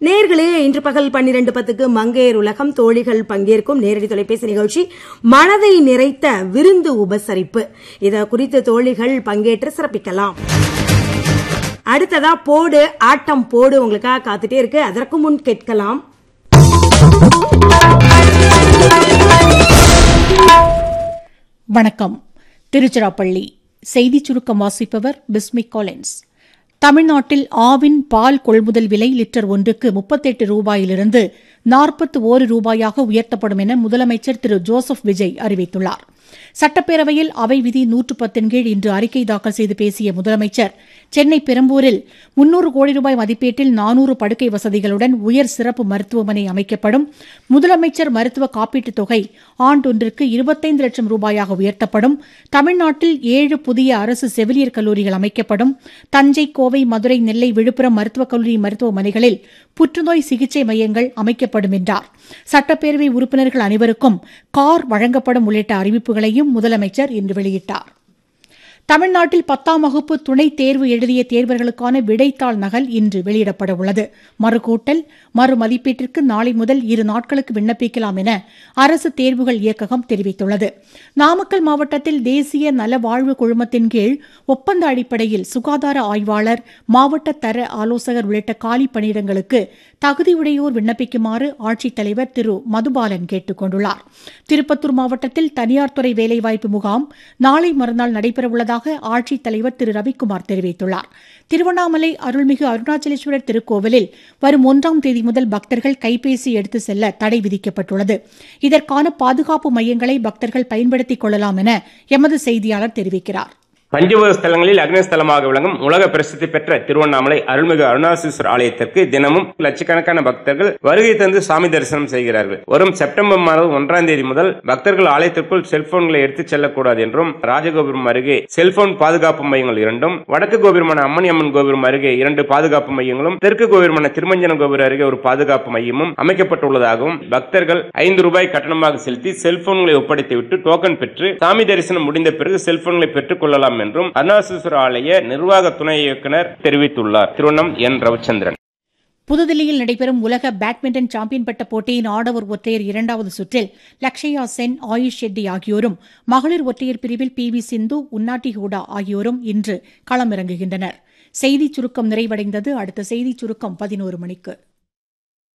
நேர்களே இன்று பகல் பன்னிரண்டு பத்துக்கு மங்கையர் உலகம் தோழிகள் பங்கேற்கும் நேரடி தொலைபேசி நிகழ்ச்சி மனதை நிறைத்த விருந்து உபசரிப்பு இத குறித்து தோழிகள் பங்கேற்று சிறப்பிக்கலாம் அடுத்ததா போடு ஆட்டம் போடு உங்களுக்காக காத்துட்டே இருக்கு அதற்கு முன் கேட்கலாம் வணக்கம் திருச்சிராப்பள்ளி செய்திச் சுருக்கம் வாசிப்பவர் பிஸ்மிக் காலின்ஸ் தமிழ்நாட்டில் ஆவின் பால் கொள்முதல் விலை லிட்டர் ஒன்றுக்கு முப்பத்தெட்டு ரூபாயிலிருந்து நாற்பத்து ஓரு ரூபாயாக உயர்த்தப்படும் என முதலமைச்சர் திரு ஜோசப் விஜய் அறிவித்துள்ளார் சட்டப்பேரவையில் அவை விதி நூற்று பத்தின் கீழ் இன்று அறிக்கை தாக்கல் செய்து பேசிய முதலமைச்சர் சென்னை பெரம்பூரில் முன்னூறு கோடி ரூபாய் மதிப்பீட்டில் நானூறு படுக்கை வசதிகளுடன் உயர் சிறப்பு மருத்துவமனை அமைக்கப்படும் முதலமைச்சர் மருத்துவ காப்பீட்டுத் தொகை ஆண்டொன்றிற்கு இருபத்தைந்து லட்சம் ரூபாயாக உயர்த்தப்படும் தமிழ்நாட்டில் ஏழு புதிய அரசு செவிலியர் கல்லூரிகள் அமைக்கப்படும் தஞ்சை கோவை மதுரை நெல்லை விழுப்புரம் மருத்துவக் கல்லூரி மருத்துவமனைகளில் புற்றுநோய் சிகிச்சை மையங்கள் அமைக்கப்படும் என்றார் சட்டப்பேரவை உறுப்பினர்கள் அனைவருக்கும் கார் வழங்கப்படும் உள்ளிட்ட அறிவிப்புகளையும் முதலமைச்சர் இன்று வெளியிட்டார் தமிழ்நாட்டில் பத்தாம் வகுப்பு துணைத் தேர்வு எழுதிய தேர்வர்களுக்கான விடைத்தாள் நகல் இன்று வெளியிடப்பட உள்ளது மறுகூட்டல் மறு மதிப்பீட்டிற்கு நாளை முதல் இரு நாட்களுக்கு விண்ணப்பிக்கலாம் என அரசு தேர்வுகள் இயக்ககம் தெரிவித்துள்ளது நாமக்கல் மாவட்டத்தில் தேசிய நல வாழ்வு குழுமத்தின் கீழ் ஒப்பந்த அடிப்படையில் சுகாதார ஆய்வாளர் மாவட்ட தர ஆலோசகர் உள்ளிட்ட காலி பணியிடங்களுக்கு தகுதியுடையோர் விண்ணப்பிக்குமாறு ஆட்சித்தலைவர் திரு மதுபாலன் கேட்டுக் கொண்டுள்ளார் திருப்பத்தூர் மாவட்டத்தில் தனியார் துறை வேலைவாய்ப்பு முகாம் நாளை மறுநாள் நடைபெறவுள்ளதாக உள்ளதாக ஆட்சித் தலைவர் திரு ரவிக்குமார் தெரிவித்துள்ளார் திருவண்ணாமலை அருள்மிகு அருணாச்சலேஸ்வரர் திருக்கோவிலில் வரும் ஒன்றாம் தேதி முதல் பக்தர்கள் கைபேசி எடுத்து செல்ல தடை விதிக்கப்பட்டுள்ளது இதற்கான பாதுகாப்பு மையங்களை பக்தர்கள் பயன்படுத்திக் கொள்ளலாம் என எமது செய்தியாளர் தெரிவிக்கிறார் பஞ்சபூத ஸ்தலங்களில் அக்னிஸ்தலமாக விளங்கும் உலக பிரசித்தி பெற்ற திருவண்ணாமலை அருள்மிகு அருணாசீஸ்வரர் ஆலயத்திற்கு தினமும் லட்சக்கணக்கான பக்தர்கள் வருகை தந்து சாமி தரிசனம் செய்கிறார்கள் வரும் செப்டம்பர் மாதம் ஒன்றாம் தேதி முதல் பக்தர்கள் ஆலயத்திற்குள் செல்போன்களை எடுத்துச் செல்லக்கூடாது என்றும் ராஜகோபுரம் அருகே செல்போன் பாதுகாப்பு மையங்கள் இரண்டும் வடக்கு கோபுரமான அம்மணி அம்மன் கோபுரம் அருகே இரண்டு பாதுகாப்பு மையங்களும் தெற்கு கோபுரமான திருமஞ்சன கோபுரம் அருகே ஒரு பாதுகாப்பு மையமும் அமைக்கப்பட்டுள்ளதாகவும் பக்தர்கள் ஐந்து ரூபாய் கட்டணமாக செலுத்தி செல்போன்களை ஒப்படைத்துவிட்டு டோக்கன் பெற்று சாமி தரிசனம் முடிந்த பிறகு செல்போன்களை பெற்றுக் கொள்ளலாம் என்றும் அருணாசீஸ்வர ஆலய நிர்வாக துணை இயக்குநர் தெரிவித்துள்ளார் திருவண்ணம் என் ரவிச்சந்திரன் புதுதில்லியில் நடைபெறும் உலக பேட்மிண்டன் சாம்பியன் பட்ட போட்டியின் ஆடவர் ஒற்றையர் இரண்டாவது சுற்றில் லக்ஷயா சென் ஆயுஷ் ஷெட்டி ஆகியோரும் மகளிர் ஒற்றையர் பிரிவில் பி வி சிந்து உன்னாட்டி ஹூடா ஆகியோரும் இன்று களமிறங்குகின்றனர் செய்திச் சுருக்கம் நிறைவடைந்தது அடுத்த செய்திச் சுருக்கம் பதினோரு மணிக்கு